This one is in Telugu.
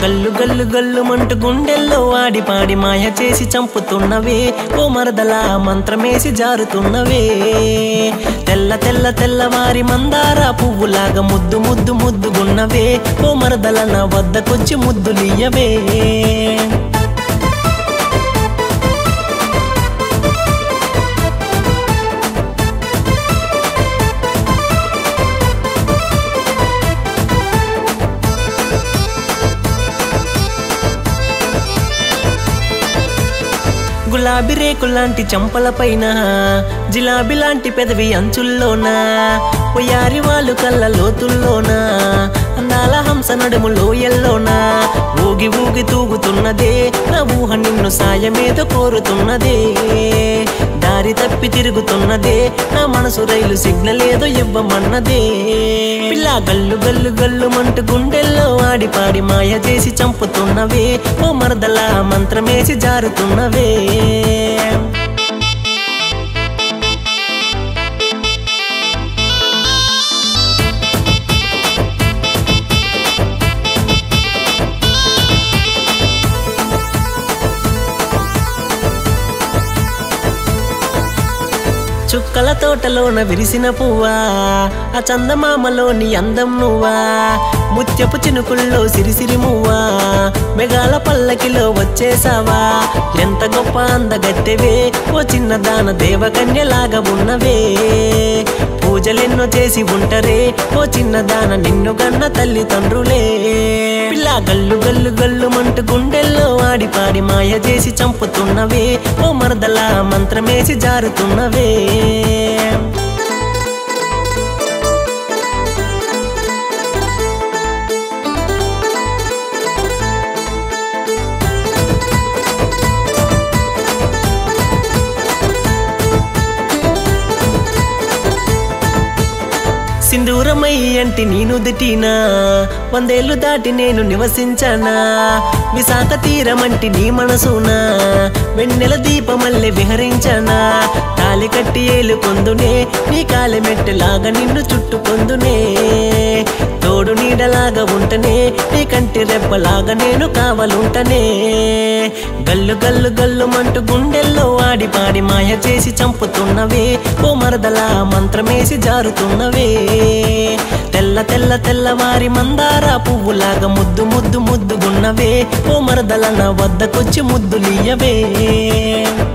గల్లు గల్లు గల్లు మంటు గుండెల్లో ఆడి పాడి మాయ చేసి చంపుతున్నవే ఓ మరదలా మంత్రమేసి జారుతున్నవే తెల్ల తెల్ల తెల్లవారి మందార పువ్వులాగా ముద్దు ముద్దు ముద్దుగున్నవే ఓ మరదల నా వద్దకొచ్చి ముద్దులియ్యవే గులాబీ రేకులాంటి చంపల పైన జిలాబీ లాంటి పెదవి అంచుల్లోనా పొయ్యారి వాళ్ళు కళ్ళ లోతుల్లోనా అందాల హంస నడుము లోయల్లోనా ఊగి ఊగి తూగుతున్నదే నా ఊహ నిన్ను సాయమేదో కోరుతున్నదే దారి తప్పి తిరుగుతున్నదే నా మనసు రైలు సిగ్నల్ ఏదో ఇవ్వమన్నదే పిల్ల గల్లు గల్లు గల్లు మంటు గుండెల్లో ఆడి పాడి మాయ చేసి చంపుతున్నవే ఓ మరదల మంత్రమేసి జారుతున్నవే చుక్కల తోటలోన విరిసిన పువ్వా ఆ చందమామలోని అందం నువ్వా ముత్యపు చినుకుల్లో సిరిసిరి మువ్వా మెగాల పల్లకిలో వచ్చేసావా ఎంత గొప్ప అందగత్తెవే ఓ చిన్నదాన దేవకన్యలాగా ఉన్నవే పూజలెన్నో చేసి ఉంటరే ఓ చిన్నదాన నిన్ను గన్న తల్లిదండ్రులే పిల్ల గల్లు గల్లు గల్లు మంటు గుండెల్లో ఆడి పాడి మాయ చేసి చంపుతున్నవే ఓ మరదల మంత్రమేసి జారుతున్నవే సింధూరమై అంటి నేను దిటినా వందేళ్లు దాటి నేను నివసించానా విశాఖ తీరమంటి నీ మనసునా వెన్నెల దీపమల్లె విహరించానా తాలి కట్టి ఏలు పొందునే నీ కాలి మెట్టెలాగా నిన్ను చుట్టుకొందునే తోడు నీడలాగా ఉంటనే నీ కంటి రెప్పలాగా నేను కావలుంటనే గల్లు గల్లు గల్లు మంటు గుండెల్లో ఆడి పాడి మాయ చేసి చంపుతున్నవే ఓ మరదల మంత్రమేసి జారుతున్నవే తెల్ల తెల్ల తెల్లవారి మందార పువ్వులాగా ముద్దు ముద్దు ముద్దుగున్నవే ఓ మరదల నా వద్దకొచ్చి ముద్దులియ్యవే